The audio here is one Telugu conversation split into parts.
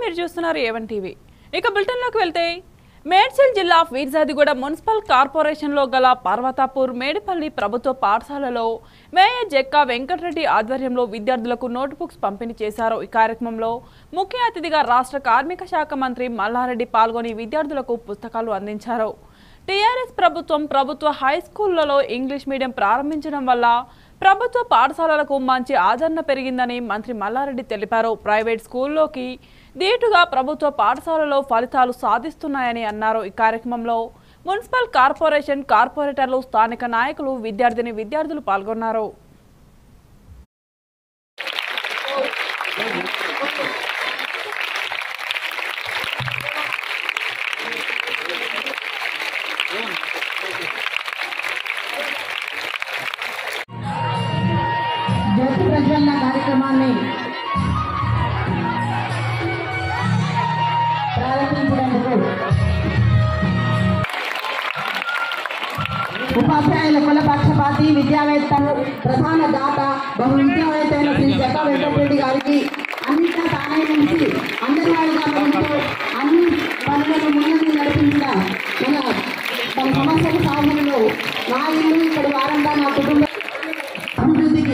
మీరు చూస్తున్నారు ఏవన్ టీవీ ఇక బులెటిన్లోకి వెళ్తే మేడ్చల్ జిల్లా వీర్జాదిగూడ మున్సిపల్ కార్పొరేషన్లో గల పర్వతాపూర్ మేడిపల్లి ప్రభుత్వ పాఠశాలలో మేయర్ జక్కా వెంకటరెడ్డి ఆధ్వర్యంలో విద్యార్థులకు నోట్బుక్స్ పంపిణీ చేశారు ఈ కార్యక్రమంలో ముఖ్య అతిథిగా రాష్ట్ర కార్మిక శాఖ మంత్రి మల్లారెడ్డి పాల్గొని విద్యార్థులకు పుస్తకాలు అందించారు టీఆర్ఎస్ ప్రభుత్వం ప్రభుత్వ హై స్కూళ్లలో ఇంగ్లీష్ మీడియం ప్రారంభించడం వల్ల ప్రభుత్వ పాఠశాలలకు మంచి ఆదరణ పెరిగిందని మంత్రి మల్లారెడ్డి తెలిపారు ప్రైవేట్ స్కూల్లోకి ధీటుగా ప్రభుత్వ పాఠశాలలో ఫలితాలు సాధిస్తున్నాయని అన్నారు ఈ కార్యక్రమంలో మున్సిపల్ కార్పొరేషన్ కార్పొరేటర్లు స్థానిక నాయకులు విద్యార్థిని విద్యార్థులు పాల్గొన్నారు జ్యోతి ప్రజ్వలన కార్యక్రమాన్ని ప్రారంభించినందుకు ఉపాధ్యాయుల కుల పక్షపాతి విద్యావేత్తలు ప్రధాన దాత బహు విద్యావేత్త అయిన శ్రీ జగ వెంకటరెడ్డి గారికి అన్నింటా తానే నుంచి అందరి వారిగా ఉంటూ అన్ని పనులను ముందుకు నడిపించిన మన మన సమస్యల సాధనలో నా ఇల్లు ఇక్కడ వారంగా నా కుటుంబ అభివృద్ధికి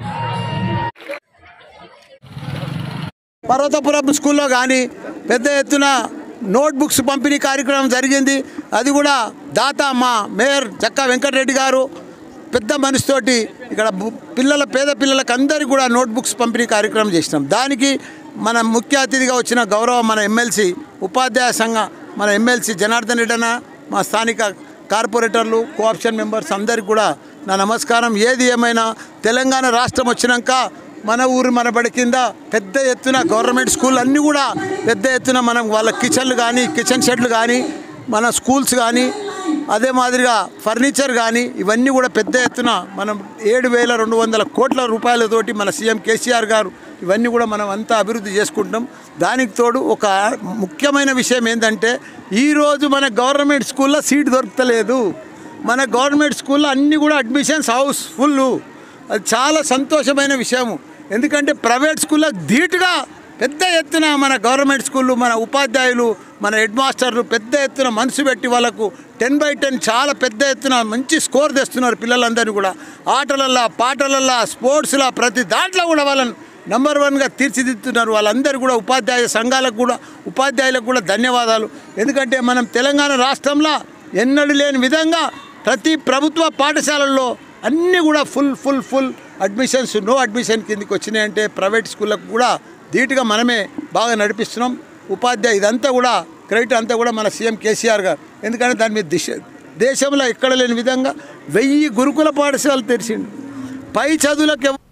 పర్వతపురం స్కూల్లో కానీ పెద్ద ఎత్తున నోట్బుక్స్ పంపిణీ కార్యక్రమం జరిగింది అది కూడా దాత మా మేయర్ చక్కా వెంకటరెడ్డి గారు పెద్ద మనసుతోటి ఇక్కడ బు- పిల్లల పేద పిల్లలకు అందరికీ కూడా నోట్బుక్స్ పంపిణీ కార్యక్రమం చేసినాం దానికి మన ముఖ్య అతిథిగా వచ్చిన గౌరవ మన ఎమ్మెల్సీ ఉపాధ్యాయ సంఘ మన ఎమ్మెల్సీ జనార్దన్ రెడ్డి అన్న మా స్థానిక కార్పొరేటర్లు కోఆప్షన్ మెంబర్స్ అందరికీ కూడా నా నమస్కారం ఏది ఏమైనా తెలంగాణ రాష్ట్రం వచ్చినాక మన ఊరు మన బడి కింద పెద్ద ఎత్తున గవర్నమెంట్ స్కూల్ అన్నీ కూడా పెద్ద ఎత్తున మనం వాళ్ళ కిచెన్లు కానీ కిచెన్ షెడ్లు కానీ మన స్కూల్స్ కానీ అదే మాదిరిగా ఫర్నిచర్ కానీ ఇవన్నీ కూడా పెద్ద ఎత్తున మనం ఏడు వేల రెండు వందల కోట్ల రూపాయలతోటి మన సీఎం కేసీఆర్ గారు ఇవన్నీ కూడా మనం అంతా అభివృద్ధి చేసుకుంటాం దానికి తోడు ఒక ముఖ్యమైన విషయం ఏంటంటే ఈరోజు మన గవర్నమెంట్ స్కూల్లో సీట్ దొరకలేదు మన గవర్నమెంట్ స్కూల్లో అన్నీ కూడా అడ్మిషన్స్ హౌస్ ఫుల్ అది చాలా సంతోషమైన విషయము ఎందుకంటే ప్రైవేట్ స్కూల్లో ధీటుగా పెద్ద ఎత్తున మన గవర్నమెంట్ స్కూళ్ళు మన ఉపాధ్యాయులు మన హెడ్ మాస్టర్లు పెద్ద ఎత్తున మనసు పెట్టి వాళ్ళకు టెన్ బై టెన్ చాలా పెద్ద ఎత్తున మంచి స్కోర్ తెస్తున్నారు పిల్లలందరినీ కూడా ఆటలల్లో పాటలల్లో స్పోర్ట్స్లో ప్రతి దాంట్లో కూడా వాళ్ళని నెంబర్ వన్గా తీర్చిదిద్దుతున్నారు వాళ్ళందరూ కూడా ఉపాధ్యాయ సంఘాలకు కూడా ఉపాధ్యాయులకు కూడా ధన్యవాదాలు ఎందుకంటే మనం తెలంగాణ రాష్ట్రంలో ఎన్నడూ లేని విధంగా ప్రతి ప్రభుత్వ పాఠశాలల్లో అన్నీ కూడా full full full admissions no admission కిందకి వచ్చినాయంటే ప్రైవేట్ స్కూళ్ళకు కూడా ధీటుగా మనమే బాగా నడిపిస్తున్నాం ఉపాధ్యాయ ఇదంతా కూడా క్రెడిట్ అంతా కూడా మన సీఎం కేసీఆర్ గారు ఎందుకంటే దాని మీద దిశ దేశంలో ఎక్కడ లేని విధంగా వెయ్యి గురుకుల పాఠశాలలు తెరిచిండు పై చదువులకు ఎవ-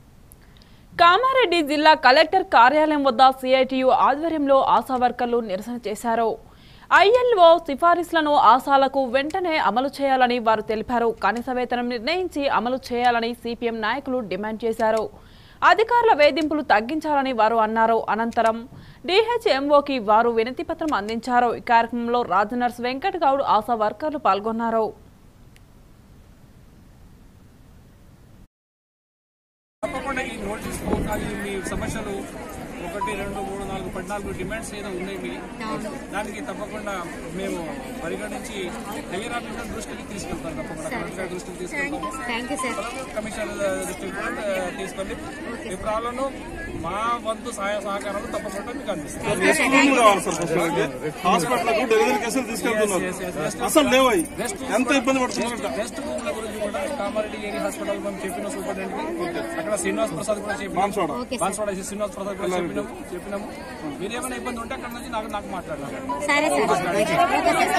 కామారెడ్డి జిల్లా కలెక్టర్ కార్యాలయం వద్ద సిఐటియు ఆధ్వర్యంలో ఆశా వర్కర్లు నిరసన చేశారు ఐఎల్ఓ సిఫారసులను ఆశాలకు వెంటనే అమలు చేయాలని వారు తెలిపారు కనీస వేతనం నిర్ణయించి అమలు చేయాలని సిపిఎం నాయకులు డిమాండ్ చేశారు అధికారుల వేధింపులు తగ్గించాలని వారు అన్నారు అనంతరం డిహెచ్ఎంఓకి వారు వినతి పత్రం అందించారు ఈ కార్యక్రమంలో రాజనర్స్ వెంకట్ గౌడ్ ఆశా వర్కర్లు పాల్గొన్నారు తప్పకుండా ఈ నోటీస్ పోకాలి మీ సమస్యలు ఒకటి రెండు మూడు నాలుగు పద్నాలుగు డిమాండ్స్ ఏదో ఉన్నాయి మీ దానికి తప్పకుండా మేము పరిగణించి హైయర్ ఆఫీసర్ దృష్టికి తీసుకెళ్తాం తప్పకుండా కలెక్టర్ దృష్టికి తీసుకెళ్తాం థ్యాంక్ యూ సార్ కమిషనర్ దృష్టికి కూడా ఆ, తీసుకొని ఈ ప్రాబ్లం మా వంతు సహాయ సహకారాలు తప్పకుండా మీకు అందిస్తాం హాస్పిటల్ డెలివరీ కేసులు తీసుకెళ్తున్నారు అసలు లేవయి ఎంత ఇబ్బంది పడుతున్నారు రెస్ట్ రూమ్ల గురించి కూడా కామారెడ్డి ఏరియా హాస్పిటల్ మనం చెప్పిన సూపరింటెండెంట్ ఇక్కడ శ్రీనివాస్ ప్రసాద్ కూడా చెప్పినాం బాన్స్వాడ. బాన్స్వాడ శ్రీనివాస్ ప్రసాద్ కూడా చెప్పినాము చెప్పినాము మీరు ఏమైనా ఇబ్బంది ఉంటే అక్కడ నుంచి నాకు నాకు మాట్లాడాలి సరే సార్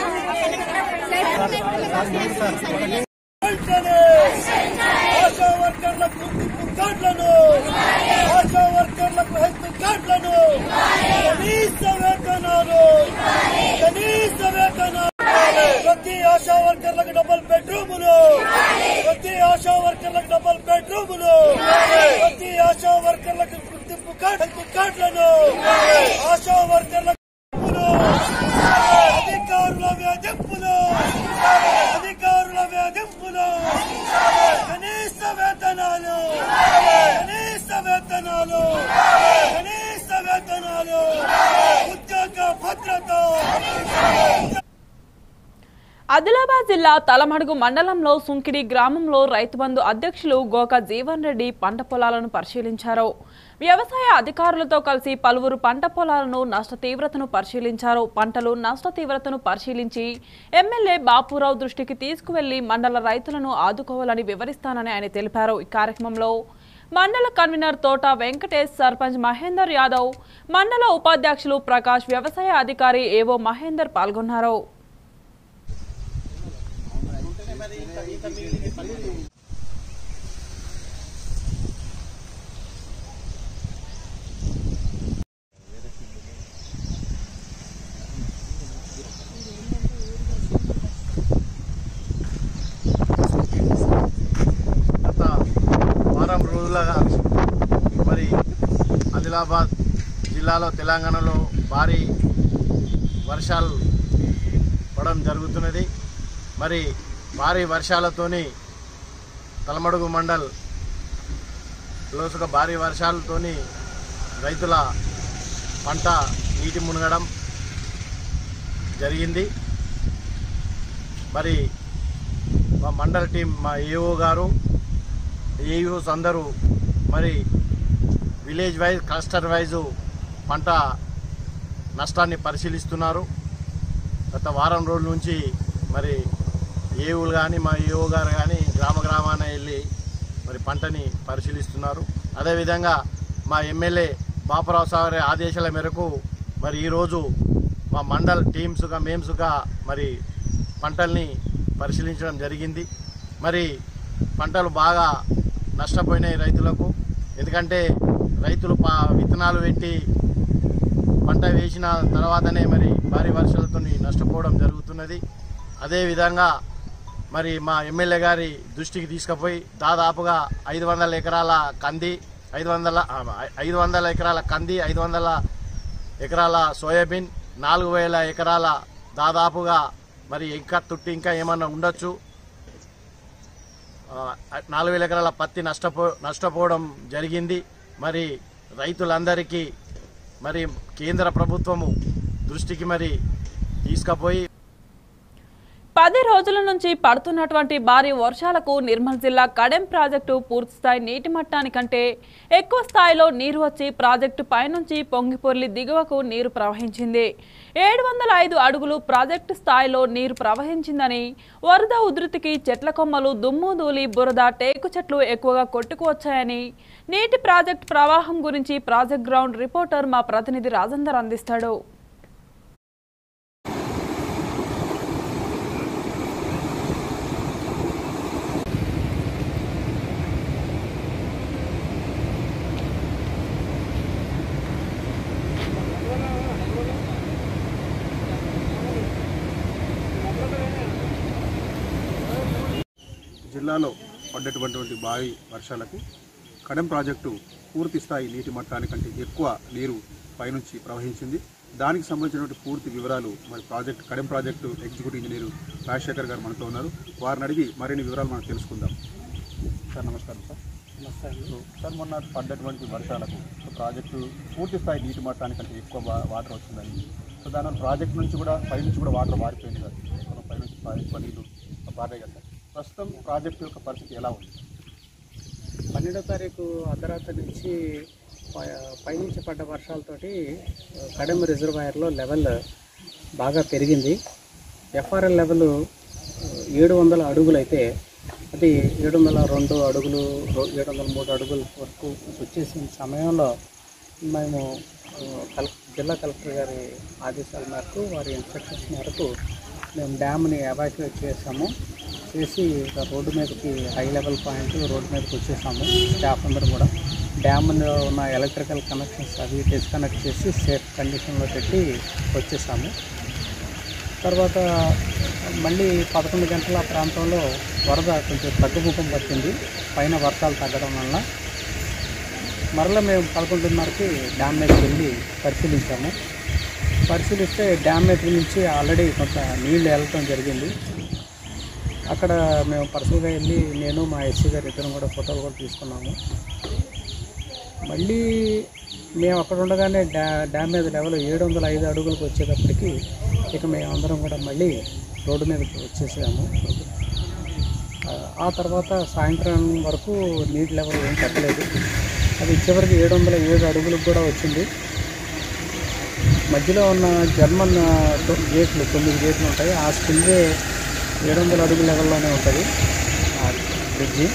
ఆశా వర్కర్లకు గుర్తింపు కార్డులను ఆశా వర్కర్లకు హెల్త్ కార్డులను కనీస వేతనాలు కనీస వేతనాలు ప్రతి ఆశా వర్కర్లకు డబుల్ బెడ్రూములు ప్రతి ఆశా వర్కర్లకు డబుల్ బెడ్రూములు ప్రతి ఆశా వర్కర్లకు గుర్తింపు కార్డు హెల్త్ కార్డులను ఆశా వర్కర్లకు అధికారుల వేధింపులు అధికారుల వేధింపులు కనీస వేతనాలు కనీస వేతనాలు కనీస వేతనాలు తలమడుగు మండలంలో సుంకిడి గ్రామంలో రైతు బంధు అధ్యక్షులు గోక జీవన్ రెడ్డి పంట పొలాలను పరిశీలించారు వ్యవసాయ అధికారులతో కలిసి పలువురు పంట పొలాలను నష్ట తీవ్రతను పరిశీలించారు పంటలు నష్ట తీవ్రతను పరిశీలించి ఎమ్మెల్యే బాపురావు దృష్టికి తీసుకువెళ్లి మండల రైతులను ఆదుకోవాలని వివరిస్తానని ఆయన తెలిపారు ఈ కార్యక్రమంలో మండల కన్వీనర్ తోట వెంకటేష్ సర్పంచ్ మహేందర్ యాదవ్ మండల ఉపాధ్యక్షులు ప్రకాష్ వ్యవసాయ అధికారి ఏవో మహేందర్ పాల్గొన్నారు గత వారం రోజులుగా మరి ఆదిలాబాద్ జిల్లాలో తెలంగాణలో భారీ వర్షాలు పడడం జరుగుతున్నది మరి భారీ వర్షాలతోని తలమడుగు మండల్ లోసుగా భారీ వర్షాలతోని రైతుల పంట నీటి మునగడం జరిగింది మరి మా మండల టీం మా ఏఓ గారు ఏఈఓస్ అందరూ మరి విలేజ్ వైజ్ క్లస్టర్ వైజు పంట నష్టాన్ని పరిశీలిస్తున్నారు గత వారం రోజుల నుంచి మరి ఏవులు కానీ మా ఏఓ గారు కానీ గ్రామ గ్రామాన వెళ్ళి మరి పంటని పరిశీలిస్తున్నారు అదేవిధంగా మా ఎమ్మెల్యే బాపరావు సాగర్ ఆదేశాల మేరకు మరి ఈరోజు మా మండల్ టీమ్స్గా మేమ్స్గా మరి పంటల్ని పరిశీలించడం జరిగింది మరి పంటలు బాగా నష్టపోయినాయి రైతులకు ఎందుకంటే రైతులు పా విత్తనాలు పెట్టి పంట వేసిన తర్వాతనే మరి భారీ వర్షాలతో నష్టపోవడం జరుగుతున్నది అదేవిధంగా మరి మా ఎమ్మెల్యే గారి దృష్టికి తీసుకుపోయి దాదాపుగా ఐదు వందల ఎకరాల కంది ఐదు వందల ఆ, ఐదు వందల ఎకరాల కంది ఐదు వందల ఎకరాల సోయాబీన్ నాలుగు వేల ఎకరాల దాదాపుగా మరి ఇంకా తుట్టి ఇంకా ఏమన్నా ఉండొచ్చు ఆ, నాలుగు వేల ఎకరాల పత్తి నష్టపో నష్టపోవడం జరిగింది మరి రైతులందరికీ మరి కేంద్ర ప్రభుత్వము దృష్టికి మరి తీసుకుపోయి పది రోజుల నుంచి పడుతున్నటువంటి భారీ వర్షాలకు నిర్మల్ జిల్లా కడెం ప్రాజెక్టు పూర్తిస్థాయి నీటి మట్టానికంటే ఎక్కువ స్థాయిలో నీరు వచ్చి ప్రాజెక్టు పైనుంచి పొంగిపొర్లి దిగువకు నీరు ప్రవహించింది ఏడు వందల ఐదు అడుగులు ప్రాజెక్టు స్థాయిలో నీరు ప్రవహించిందని వరద ఉధృతికి చెట్ల కొమ్మలు దుమ్ము ధూళి బురద టేకు చెట్లు ఎక్కువగా కొట్టుకువచ్చాయని నీటి ప్రాజెక్టు ప్రవాహం గురించి ప్రాజెక్ట్ గ్రౌండ్ రిపోర్టర్ మా ప్రతినిధి రాజేందర్ అందిస్తాడు జిల్లాలో పడ్డటువంటి భారీ వర్షాలకు కడెం ప్రాజెక్టు పూర్తి స్థాయి నీటి మట్టానికంటే ఎక్కువ నీరు పైనుంచి ప్రవహించింది దానికి సంబంధించినటువంటి పూర్తి వివరాలు మరి project Kadem project executive engineer Rajasekhar garu మనతో ఉన్నారు వారిని అడిగి మరిన్ని వివరాలు మనం తెలుసుకుందాం సార్ నమస్కారం సార్ సో, సార్ మొన్న పడ్డటువంటి వర్షాలకు సో ప్రాజెక్టు పూర్తి స్థాయి నీటి మట్టానికంటే ఎక్కువ వా- వాటర్ వచ్చిందని సో దాని ప్రాజెక్ట్ నుంచి కూడా పైనుంచి కూడా వాటర్ మారిపోయింది సార్ సో పైనుంచి ఎక్కువ నీళ్ళు పారాయి కదా సార్ ప్రస్తుతం ప్రాజెక్టు యొక్క పరిస్థితి ఎలా ఉంది పన్నెండో తారీఖు అర్ధరాత్రి నుంచి ప- పైనుంచి పడ్డ వర్షాలతోటి ఆ, కడెం రిజర్వాయర్లో లెవెల్ బాగా పెరిగింది ఎఫ్ఆర్ఎల్ లెవెల్ ఏడు వందల అడుగులు అయితే అది ఏడు వందల రెండు అడుగులు రో- ఏడు వందల మూడు అడుగుల వరకు వచ్చేసిన సమయంలో మేము ఆ, కల జిల్లా కలెక్టర్ గారి ఆదేశాల మేరకు వారి ఇన్స్ట్రక్షన్స్ మేరకు మేము డ్యామ్ని ఎవాక్యుయేట్ చేసాము చేసి ఇక రోడ్డు మీదకి హై లెవెల్ పాయింట్ రోడ్డు మీదకి వచ్చేసాము స్టాఫ్ అందరం కూడా డ్యామ్లో ఉన్న ఎలక్ట్రికల్ కనెక్షన్స్ అవి డిస్కనెక్ట్ చేసి సేఫ్ కండిషన్లో పెట్టి వచ్చేసాము తర్వాత మళ్ళీ పదకొండు గంటల ప్రాంతంలో వరద కొంచెం తగ్గుముఖం పట్టింది పైన వర్షాలు తగ్గడం వల్ల మరలా మేము పదకొండున్నరకి డ్యామ్ మీదకి వెళ్ళి పరిశీలించాము పరిశీలిస్తే డ్యామ్ మీద నుంచి ఆల్రెడీ కొంత నీళ్లు వెళ్ళటం జరిగింది అక్కడ మేము పర్సనల్గా వెళ్ళి నేను మా ఎస్సీ గారు ఇద్దరం కూడా ఫోటోలు కూడా తీసుకున్నాము మళ్ళీ మేము అక్కడ ఉండగానే డ్యా డ్యామ్ మీద లెవెల్ ఏడు వందల ఐదు అడుగులకు వచ్చేటప్పటికి ఇక మేము అందరం కూడా మళ్ళీ రోడ్డు మీదకి వచ్చేసాము ఆ తర్వాత సాయంత్రం వరకు నీటి లెవెల్ ఏం తగ్గలేదు అది చివరికి ఏడు వందల ఏడు అడుగులకు కూడా వచ్చింది మధ్యలో ఉన్న జర్మన్ ఆ, తొ- గేట్లు తొమ్మిది గేట్లు ఉంటాయి ఆ స్పిల్వే ఏడు వందల అడుగుల లెవెల్లోనే ఉంటుంది ఆ బ్రిడ్జి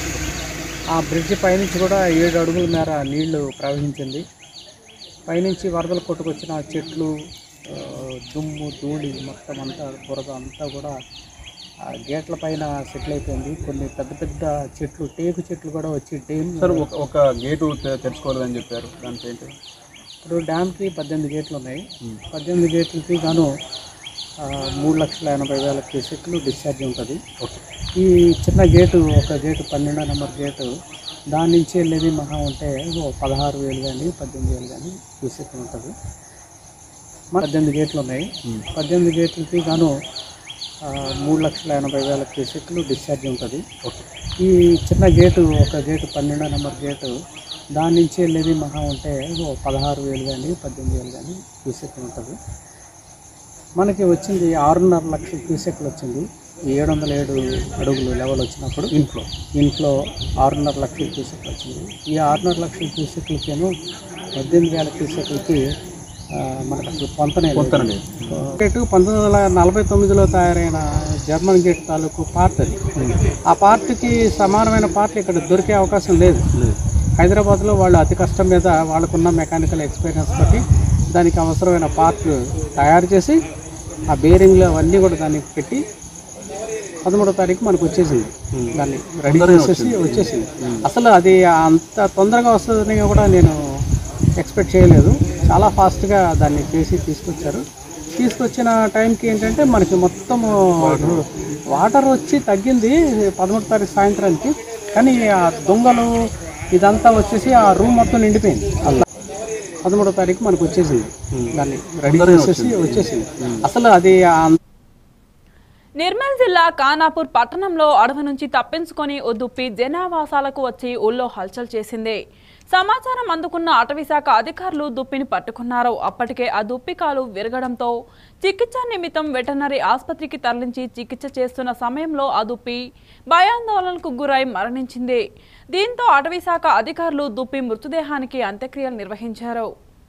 ఆ బ్రిడ్జి పైనుంచి కూడా ఏడు అడుగుల మేర నీళ్లు ప్రవహించింది పైనుంచి వరదలు కొట్టుకొచ్చిన ఆ చెట్లు ఆ, దుమ్ము ధూళి మొత్తం అంతా బురద అంతా కూడా ఆ గేట్ల పైన సెటిల్ అయిపోయింది కొన్ని పెద్ద పెద్ద చెట్లు టేకు చెట్లు కూడా వచ్చి డేమ్ సార్ ఒక ఒక గేటు తె- తెరుచుకోలేదని చెప్పారు దానికి ఏంటి ఇప్పుడు డ్యామ్కి పద్దెనిమిది గేట్లు ఉన్నాయి పద్దెనిమిది గేట్లకి గాను ఆ, మూడు లక్షల ఎనభై వేల క్యూసెక్లు డిశ్చార్జ్ ఉంటుంది ఈ చిన్న గేటు ఒక గేటు పన్నెండో నెంబర్ గేటు దాని నుంచి వెళ్ళేది మహా ఉంటే ఓ పదహారు వేలు కానీ పద్దెనిమిది వేలు కానీ క్యూసెక్ ఉంటుంది మన పద్దెనిమిది గేట్లు ఉన్నాయి పద్దెనిమిది గేట్లకి గాను ఆ, మూడు లక్షల ఎనభై వేల క్యూసెక్లు డిశ్చార్జ్ ఉంటుంది ఈ చిన్న గేటు ఒక గేటు పన్నెండో నెంబర్ గేటు దాని నుంచి వెళ్ళేది మహా ఉంటే ఓ పదహారు వేలు కానీ పద్దెనిమిది వేలు కానీ క్యూసెక్ ఉంటుంది మనకి వచ్చింది ఆరున్నర లక్షల క్యూసెక్లు వచ్చింది ఈ ఏడు వందల ఏడు అడుగులు లెవెల్ వచ్చినప్పుడు ఇంట్లో ఇంట్లో ఆరున్నర లక్షల క్యూసెక్లు వచ్చింది ఈ ఆరున్నర లక్షల క్యూసెక్లకేమో పద్దెనిమిది వేల క్యూసెక్లకి ఆ, మనకు అసలు పొంతనే పొంతనే గేటు పంతొమ్మిది వందల నలభై తొమ్మిదిలో తయారైన జర్మన్ గేట్ తాలూకు పార్ట్ అది ఆ పార్ట్కి సమానమైన పార్ట్ ఇక్కడ దొరికే అవకాశం లేదు హైదరాబాద్లో వాళ్ళు అతి కష్టం మీద వాళ్ళకున్న మెకానికల్ ఎక్స్పీరియన్స్ తోటి దానికి అవసరమైన పార్ట్ తయారు చేసి ఆ బేరింగ్లు అవన్నీ కూడా దానికి పెట్టి పదమూడో తారీఖు మనకు వచ్చేసింది దాన్ని రెడీ చేసేసి వచ్చేసింది అసలు అది అంత తొందరగా వస్తుందని కూడా నేను ఎక్స్పెక్ట్ చేయలేదు చాలా ఫాస్ట్గా దాన్ని చేసి తీసుకొచ్చారు తీసుకొచ్చిన టైంకి ఏంటంటే మనకి మొత్తం వాటర్ వచ్చి తగ్గింది పదమూడు తారీఖు సాయంత్రానికి కానీ ఆ దొంగలు ఇదంతా వచ్చేసి ఆ రూమ్ మొత్తం నిండిపోయింది అట్లా పదమూడో తారీఖు మనకు వచ్చేసింది దాన్ని రెడీ చేసేసి వచ్చేసింది అసలు అది అంత నిర్మల్ జిల్లా ఖానాపూర్ పట్టణంలో అడవి నుంచి తప్పించుకొని ఓ దుప్పి జనావాసాలకు వచ్చి ఊళ్ళో హల్చల్ చేసింది సమాచారం అందుకున్న అటవీశాఖ అధికారులు దుప్పిని పట్టుకున్నారు అప్పటికే ఆ దుప్పి కాలు విరగడంతో చికిత్స నిమిత్తం వెటర్నరీ ఆసుపత్రికి తరలించి చికిత్స చేస్తున్న సమయంలో ఆ దుప్పి భయాందోళనకు గురై మరణించింది దీంతో అటవీశాఖ అధికారులు దుప్పి మృతదేహానికి అంత్యక్రియలు నిర్వహించారు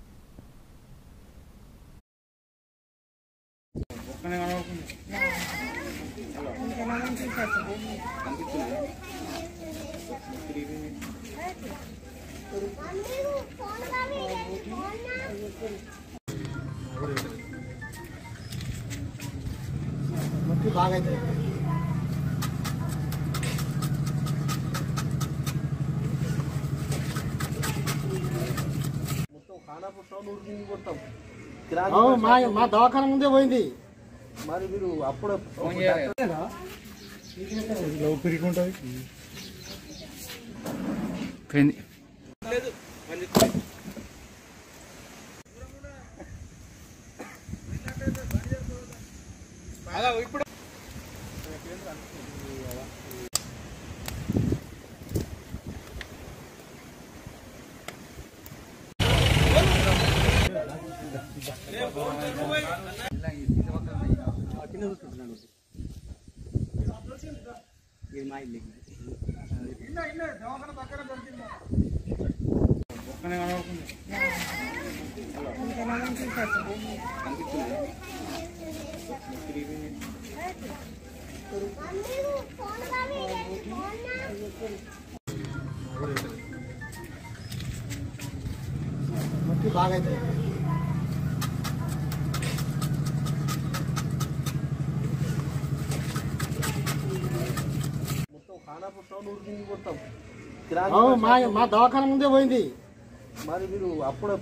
మా మా దవాఖాన ముందే పోయింది మరి మీరు అప్పుడు మా మా దవాఖాన ముందే పోయింది మరి మీరు అప్పుడు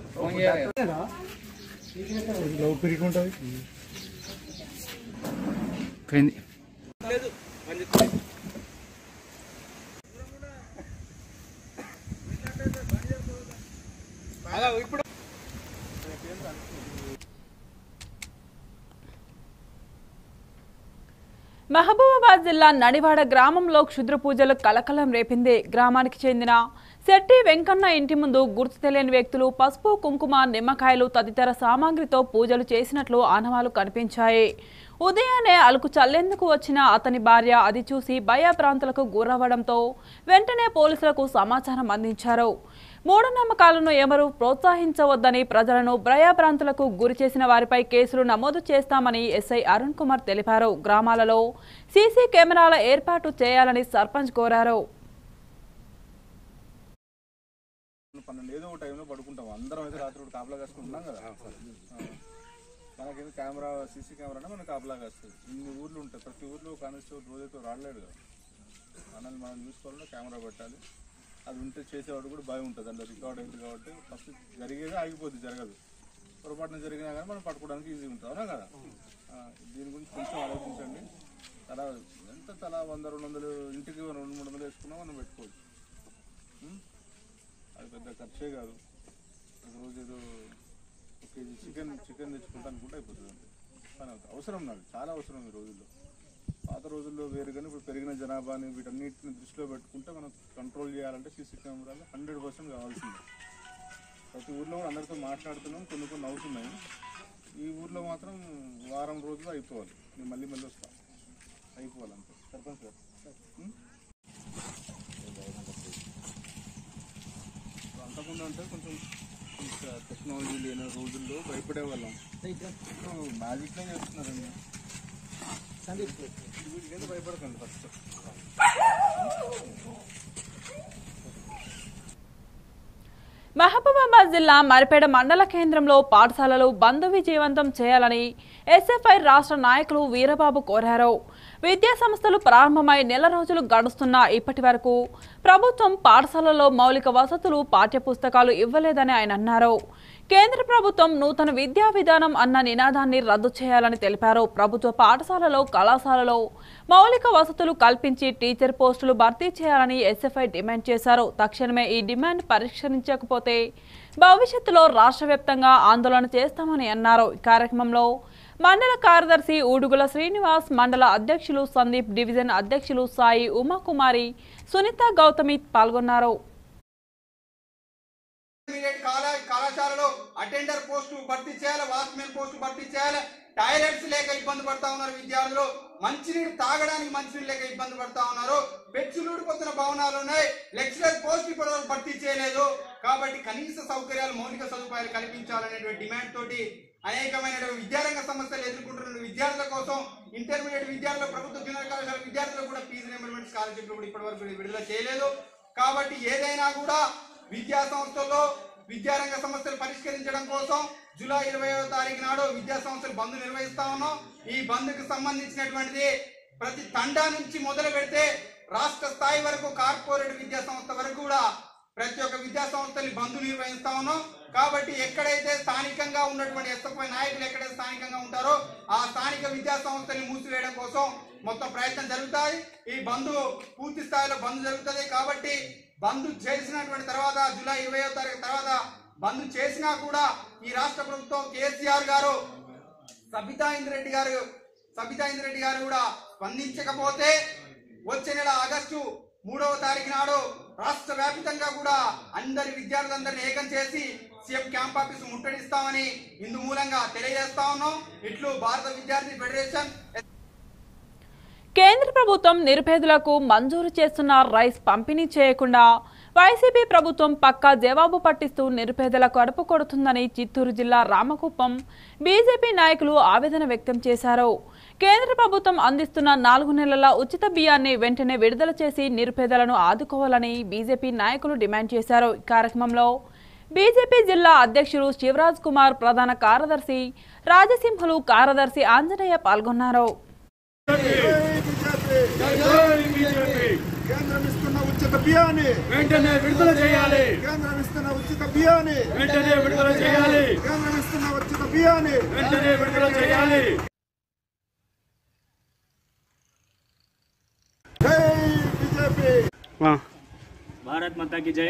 మహబూబాబాద్ జిల్లా నడివాడ గ్రామంలో క్షుద్ర పూజలు కలకలం రేపింది గ్రామానికి చెందిన శెట్టి వెంకన్న ఇంటి ముందు గుర్తు తెలియని వ్యక్తులు పసుపు కుంకుమ నిమ్మకాయలు తదితర సామాగ్రితో పూజలు చేసినట్లు ఆనవాలు కనిపించాయి ఉదయాన్నే అలుకు చల్లేందుకు వచ్చిన అతని భార్య అది చూసి భయభ్రాంతులకు గురవ్వడంతో వెంటనే పోలీసులకు సమాచారం అందించారు మూఢనమ్మకాలను ఎవరూ ప్రోత్సహించవద్దని ప్రజలను భయభ్రాంతులకు గురి చేసిన వారిపై కేసులు నమోదు చేస్తామని ఎస్ఐ అరుణ్ కుమార్ తెలిపారు గ్రామాలలో సీసీ కెమెరాల ఏర్పాటు చేయాలని సర్పంచ్ కోరారు పన్నెండు ఏదో ఒక టైంలో పడుకుంటాం అందరం అయితే రాత్రి కూడా కాపలా కాసుకుంటున్నాం కదా ఆ. మనకేదో కెమెరా సీసీ కెమెరా అంటే మనకు కాపలా కాస్తుంది ఇన్ని ఊర్లు ఉంటాయి ప్రతి ఊర్లో కానిస్టేబుల్ రోజైతే రాడలేడు కదా మనల్ని మనం చూసుకోవాలంటే కెమెరా పెట్టాలి అది ఉంటే చేసేవాడు కూడా భయం ఉంటుంది అందులో రికార్డ్ అయింది కాబట్టి ఫస్ట్ జరిగేది ఆగిపోద్ది జరగదు పొరపాటున జరిగినా కానీ మనం పట్టుకోవడానికి ఈజీ ఉంటుంది అవునా కదా ఆ, దీని గురించి కొంచెం ఆలోచించండి తలా ఎంత తలా వంద రెండు వందలు ఇంటికి రెండు మూడు వందలు వేసుకున్నా మనం పెట్టుకోవచ్చు ఉం? అది పెద్ద ఖర్చే కాదు ఒక రోజు ఏదో ఒక కేజీ చికెన్ చికెన్ తెచ్చుకుంటా అనుకుంటే అయిపోతుంది అంతే పని అవుతుంది అవసరం నాకు చాలా అవసరం ఈ రోజుల్లో పాత రోజుల్లో వేరు కానీ ఇప్పుడు పెరిగిన జనాభాని వీటన్నిటిని దృష్టిలో పెట్టుకుంటే మనం కంట్రోల్ చేయాలంటే సీసీ కెమెరాలు హండ్రెడ్ పర్సెంట్ కావాల్సిందే ప్రతి ఊర్లో కూడా అందరితో మాట్లాడుతున్నాం కొన్ని కొన్ని అవుతున్నాయి ఈ ఊర్లో మాత్రం వారం రోజులు అయిపోవాలి నేను మళ్ళీ మళ్ళీ వస్తాను అయిపోవాలి అంతే సర్పంచ్ గారు ఉం? అంతకుముందు అంటే కొంచెం ఇంకా టెక్నాలజీ లేని రోజుల్లో భయపడే వాళ్ళం మ్యాజిక్లో చేస్తున్నారండి వీటికైతే భయపడకండి ఫస్ట్ మహబూబాబాద్ జిల్లా మరిపేడ మండల కేంద్రంలో పాఠశాలలు బంద్ విజయవంతం చేయాలని ఎస్ఎఫ్ఐ రాష్ట్ర నాయకులు వీరబాబు కోరారు విద్యా సంస్థలు ప్రారంభమై నెల రోజులు గడుస్తున్నా ఇప్పటి వరకు ప్రభుత్వం పాఠశాలల్లో మౌలిక వసతులు పాఠ్యపుస్తకాలు ఇవ్వలేదని ఆయన అన్నారు కేంద్ర ప్రభుత్వం నూతన విద్యా విధానం అన్న నినాదాన్ని రద్దు చేయాలని తెలిపారు ప్రభుత్వ పాఠశాలలో కళాశాలలో మౌలిక వసతులు కల్పించి టీచర్ పోస్టులు భర్తీ చేయాలని ఎస్ఎఫ్ఐ డిమాండ్ చేశారు తక్షణమే ఈ డిమాండ్ పరిష్కరించకపోతే భవిష్యత్తులో రాష్ట్ర వ్యాప్తంగా ఆందోళన చేస్తామని అన్నారు ఈ కార్యక్రమంలో మండల కార్యదర్శి ఊడుగుల శ్రీనివాస్ మండల అధ్యక్షులు సందీప్ డివిజన్ అధ్యక్షులు సాయి ఉమాకుమారి సునీత గౌతమి పాల్గొన్నారు ఇంటర్మీడియట్ కళా కళాశాలలో అటెండర్ పోస్టు భర్తీ చేయాలి వాచ్మెన్ పోస్టు భర్తీ చేయాలి టాయిలెట్స్ లేక ఇబ్బంది పడతా ఉన్నారు విద్యార్థులు మంచినీరు తాగడానికి మంచినీరు లేక ఇబ్బంది పడతా ఉన్నారు పెచ్చులూడిపోతున్న భవనాలు ఉన్నాయి లెక్చరర్ పోస్ట్ ఇప్పటి వరకు భర్తీ చేయలేదు కాబట్టి కనీస సౌకర్యాలు మౌలిక సదుపాయాలు కల్పించాలనేటువంటి డిమాండ్ తోటి అనేకమైన విద్యారంగ సమస్యలు ఎదుర్కొంటున్న విద్యార్థుల కోసం ఇంటర్మీడియట్ విద్యార్థులు ప్రభుత్వ జూనియర్ కళాశాల విద్యార్థులకు కూడా ఫీజు రియంబర్మెంట్ స్కాలర్షిప్లు కూడా ఇప్పటి వరకు విడుదల చేయలేదు కాబట్టి ఏదైనా కూడా విద్యా సంస్థల్లో విద్యారంగ సమస్యలు పరిష్కరించడం కోసం జూలై ఇరవైవ తారీఖు నాడు విద్యా సంస్థలు బంద్ నిర్వహిస్తా ఉన్నాం ఈ బంద్కు సంబంధించినటువంటిది ప్రతి తండా నుంచి మొదలు పెడితే రాష్ట్ర స్థాయి వరకు కార్పొరేట్ విద్యా సంస్థ వరకు కూడా ప్రతి ఒక్క విద్యా సంస్థని బంధు నిర్వహిస్తా ఉన్నాం కాబట్టి ఎక్కడైతే స్థానికంగా ఉన్నటువంటి ఎస్ఎఫ్ఐ నాయకులు ఎక్కడైతే స్థానికంగా ఉంటారో ఆ స్థానిక విద్యా సంస్థని మూసివేయడం కోసం మొత్తం ప్రయత్నం జరుగుతాయి ఈ బంధు పూర్తి స్థాయిలో బంద్ జరుగుతుంది కాబట్టి బంద్ చేసినటువంటి తర్వాత జూలై ఇరవై తారీఖు తర్వాత బంద్ చేసినా కూడా ఈ రాష్ట్ర ప్రభుత్వం కేసీఆర్ గారు సబితా ఇంద్రెడ్డి గారు సబితా ఇంద్రెడ్డి గారు కూడా స్పందించకపోతే వచ్చే నెల ఆగస్టు మూడవ తారీఖు నాడు రాష్ట్ర వ్యాప్తంగా కూడా అందరి విద్యార్థులందరినీ ఏకం చేసి సీఎం క్యాంప్ ఆఫీస్ ముట్టడిస్తామని ఇందు మూలంగా తెలియజేస్తా ఉన్నాం ఇట్లు భారత విద్యార్థి ఫెడరేషన్ కేంద్ర ప్రభుత్వం నిరుపేదలకు మంజూరు చేస్తున్న రైస్ పంపిణీ చేయకుండా వైసీపీ ప్రభుత్వం పక్కా జవాబు పట్టిస్తూ నిరుపేదలకు అడుపు కొడుతుందని చిత్తూరు జిల్లా రామకుప్పం బీజేపీ నాయకులు ఆవేదన వ్యక్తం చేశారు కేంద్ర ప్రభుత్వం అందిస్తున్న నాలుగు నెలల ఉచిత బియ్యాన్ని వెంటనే విడుదల చేసి నిరుపేదలను ఆదుకోవాలని బీజేపీ నాయకులు డిమాండ్ చేశారు ఈ కార్యక్రమంలో బీజేపీ జిల్లా అధ్యక్షులు శివరాజ్ కుమార్ ప్రధాన కార్యదర్శి రాజసింహులు కార్యదర్శి ఆంజనేయ పాల్గొన్నారు కేంద్రం ఇస్తున్న ఉచిత బియ్యాన్ని వెంటనే విడుదల చేయాలి కేంద్రం ఇస్తున్న ఉచిత బియ్యాన్ని వెంటనే విడుదల చేయాలి కేంద్రం ఇస్తున్న ఉచిత బియ్యాన్ని వెంటనే విడుదల చేయాలి జై బీజేపీ భారత్ మాతాకి జై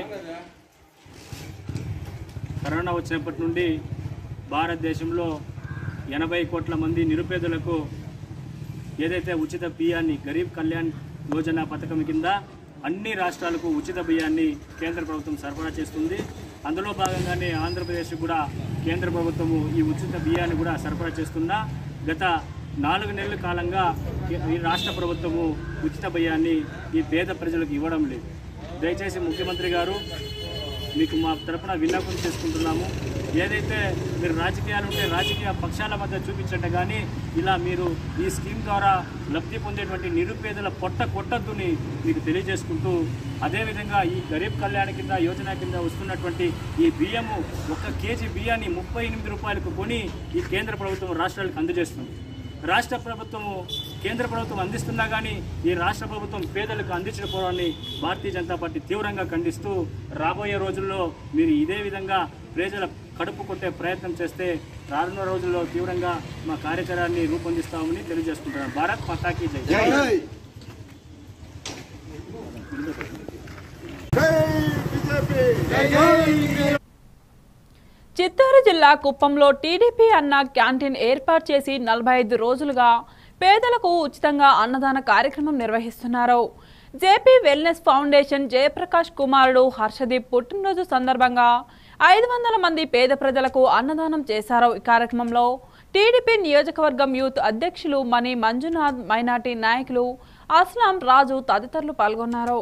కరోనా వచ్చినప్పటి నుండి భారతదేశంలో ఎనభై కోట్ల మంది నిరుపేదలకు ఏదైతే ఉచిత బియ్యాన్ని గరీబ్ కళ్యాణ్ యోజన పథకం కింద అన్ని రాష్ట్రాలకు ఉచిత బియ్యాన్ని కేంద్ర ప్రభుత్వం సరఫరా చేస్తుంది అందులో భాగంగానే ఆంధ్రప్రదేశ్ కూడా కేంద్ర ప్రభుత్వము ఈ ఉచిత బియ్యాన్ని కూడా సరఫరా చేస్తున్నా గత నాలుగు నెలల కాలంగా ఈ రాష్ట్ర ప్రభుత్వము ఉచిత బియ్యాన్ని ఈ పేద ప్రజలకు ఇవ్వడం లేదు దయచేసి ముఖ్యమంత్రి గారు మీకు మా తరపున విన్నపం చేసుకుంటున్నాము ఏదైతే మీరు రాజకీయాలు ఉంటే రాజకీయ పక్షాల మధ్య చూపించండి కానీ ఇలా మీరు ఈ స్కీమ్ ద్వారా లబ్ధి పొందేటువంటి నిరుపేదల పొట్ట కొట్టద్దుని మీకు తెలియజేసుకుంటూ అదేవిధంగా ఈ గరీబ్ కళ్యాణ కింద యోజన కింద వస్తున్నటువంటి ఈ బియ్యము ఒక కేజీ బియ్యాన్ని ముప్పై ఎనిమిది రూపాయలకు కొని ఈ కేంద్ర ప్రభుత్వం రాష్ట్రాలకు అందజేస్తుంది రాష్ట్ర ప్రభుత్వము కేంద్ర ప్రభుత్వం అందిస్తున్నా కానీ ఈ రాష్ట్ర ప్రభుత్వం పేదలకు అందించకపోవడాన్ని భారతీయ జనతా పార్టీ తీవ్రంగా ఖండిస్తూ రాబోయే రోజుల్లో మీరు ఇదే విధంగా ప్రజల కడుపు కొట్టే ప్రయత్నం చేస్తే రానున్న రోజుల్లో తీవ్రంగా మా కార్యాచరణని రూపొందిస్తామని తెలియజేసుకుంటున్నాను భారత్ పతాకి జై చిత్తూరు జిల్లా కుప్పంలో టీడీపీ అన్న క్యాంటీన్ ఏర్పాటు చేసి నలభై ఐదు రోజులుగా పేదలకు ఉచితంగా అన్నదాన కార్యక్రమం నిర్వహిస్తున్నారు జేపీ వెల్నెస్ ఫౌండేషన్ జయప్రకాష్ కుమారుడు హర్షదీప్ పుట్టినరోజు సందర్భంగా ఐదు వందల మంది పేద ప్రజలకు అన్నదానం చేశారు ఈ కార్యక్రమంలో టీడీపీ నియోజకవర్గం యూత్ అధ్యక్షులు మణి మంజునాథ్ మైనార్టీ నాయకులు అస్లాం రాజు తదితరులు పాల్గొన్నారు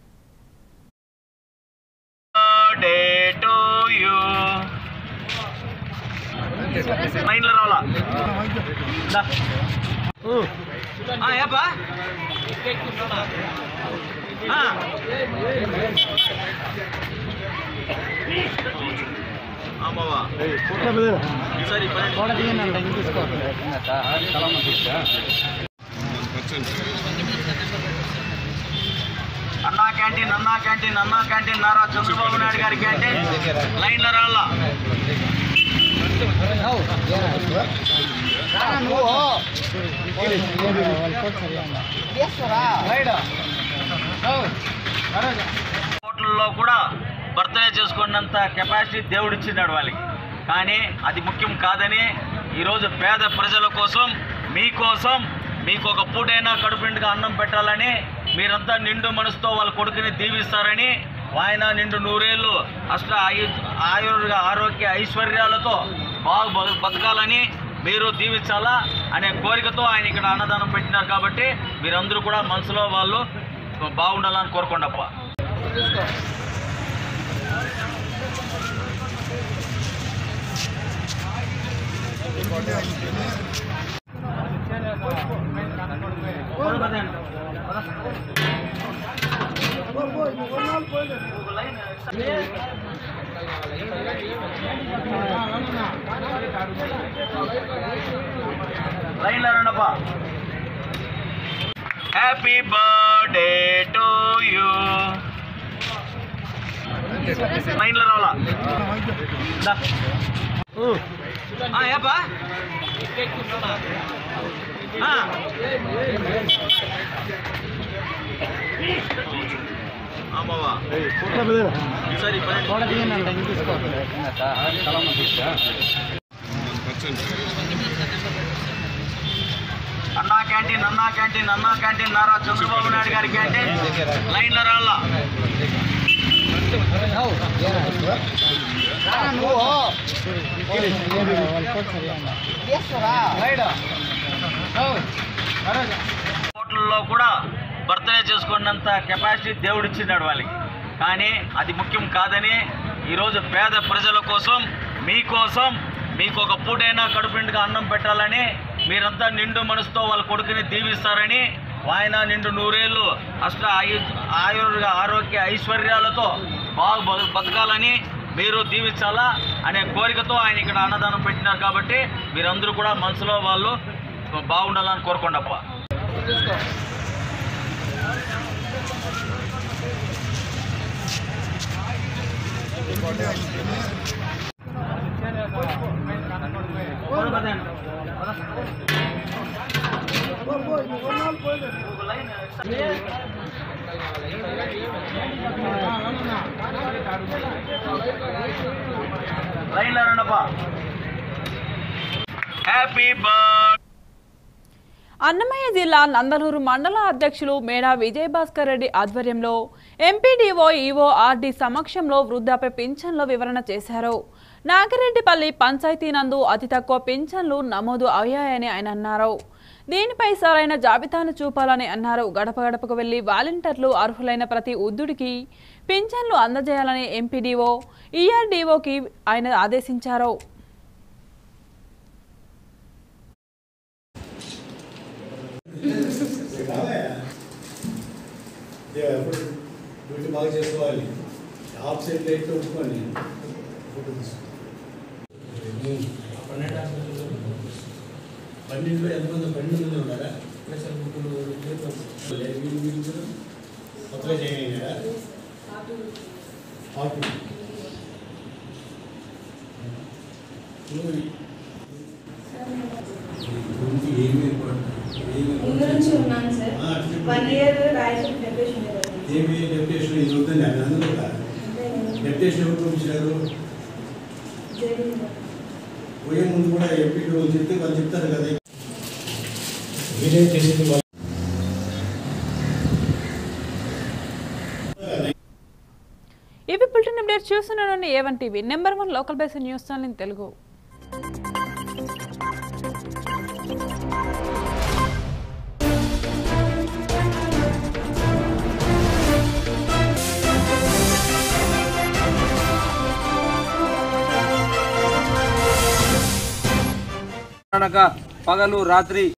మైండ్లో రావాలా దా. ఆ, ఏపా ఆ. ఆమావా సరే అన్నా క్యాంటీన్ అన్నా క్యాంటీన్ అన్నా క్యాంటీన్ నారా చంద్రబాబు నాయుడు గారి క్యాంటీన్ లైన్లో రావాలా హోటల్లో కూడా బర్త్డే చేసుకున్నంత కెపాసిటీ దేవుడు ఇచ్చినాడు వాళ్ళకి కానీ అది ముఖ్యం కాదని ఈరోజు పేద ప్రజల కోసం మీకోసం మీకు ఒక పూటైనా కడుపుండుగా అన్నం పెట్టాలని మీరంతా నిండు మనసుతో వాళ్ళ కొడుకుని దీవిస్తారని ఆయన నిండు నూరేళ్ళు అష్ట ఆయు ఆయుర్గా ఆరోగ్య ఐశ్వర్యాలతో బాగా బ- బతకాలని మీరు దీవించాలా అనే కోరికతో ఆయన ఇక్కడ అన్నదానం పెట్టినారు కాబట్టి మీరందరూ కూడా మనసులో వాళ్ళు బాగుండాలని కోరుకోండప్ప లైన్లో రండప్ప హ్యాపీ బర్త్డే టు యూ లైన్లో రావాలా దా. ఆ, ఏపా ఆ. ఆమావా సరే అన్నా క్యాంటీన్ అన్నా క్యాంటీన్ అన్నా క్యాంటీన్ నారా చంద్రబాబు నాయుడు గారి క్యాంటీన్ లైన్లో రావాలా హోటల్లో కూడా బర్త్డే చేసుకున్నంత కెపాసిటీ దేవుడు ఇచ్చినాడు వాళ్ళకి కానీ అది ముఖ్యం కాదని ఈరోజు పేద ప్రజల కోసం మీకోసం మీకు ఒక పూటైనా కడుపుండుగా అన్నం పెట్టాలని మీరంతా నిండు మనసుతో వాళ్ళ కొడుకుని దీవిస్తారని ఆయన నిండు నూరేళ్ళు అష్ట ఆయు ఆయుర్గా ఆరోగ్య ఐశ్వర్యాలతో బాగా బ- బతకాలని మీరు దీవించాలా అనే కోరికతో ఆయన ఇక్కడ అన్నదానం పెట్టినారు కాబట్టి మీరందరూ కూడా మనసులో వాళ్ళు బాగుండాలని కోరుకోండప్ప లైన్లో రండప్ప హ్యాపీ బర్త్ అన్నమయ్య జిల్లా నందలూరు మండల అధ్యక్షులు మేడా విజయభాస్కర్ రెడ్డి ఆధ్వర్యంలో ఎంపీడీఓ ఈఓ ఆర్డీ సమక్షంలో వృద్ధాప్య పింఛన్ల వివరణ చేశారు నాగిరెడ్డిపల్లి పంచాయతీ నందు అతి తక్కువ పింఛన్లు నమోదు అయ్యాయని ఆయన అన్నారు దీనిపై సరైన జాబితాను చూపాలని అన్నారు గడప గడపకు వెళ్లి వాలంటీర్లు అర్హులైన ప్రతి ఉద్దుడికి పింఛన్లు అందజేయాలని ఎంపీడీఓ ఈఆర్డీఓకి ఆయన ఆదేశించారు డ్యూటీ బాగా చేసుకోవాలి జాబ్ సెటిల్ అయితే ఒప్పుకోండి ఫోటో తీసుకో పన్నెండులో ఎంతమంది పన్నెండు మంది ఉన్నారా లేదు, వీళ్ళు వీళ్ళు కూడా కొత్తగా జాయిన్ అయినారా ఫార్టీ నువ్వు గురించి ఏమి ఏమి ముందు నుంచి ఉన్నాను సార్ ఆ, అట్లా వన్ ఇయర్ రాయచూరు డెప్యూషన్ ఏమి డెప్యుటేషన్ ఇది వద్దండి అది అందరూ కదా డెప్యుటేషన్ ఎవరు పంపించారు పోయే ముందు కూడా ఎంపీ చెప్తే వాళ్ళు చెప్తారు కదా మీరేం చేసింది వాళ్ళు ఇవి బులెటిన్ అప్డేట్ చూస్తున్నాను A one TV number one local base news channel in Telugu అనగా పగలు రాత్రి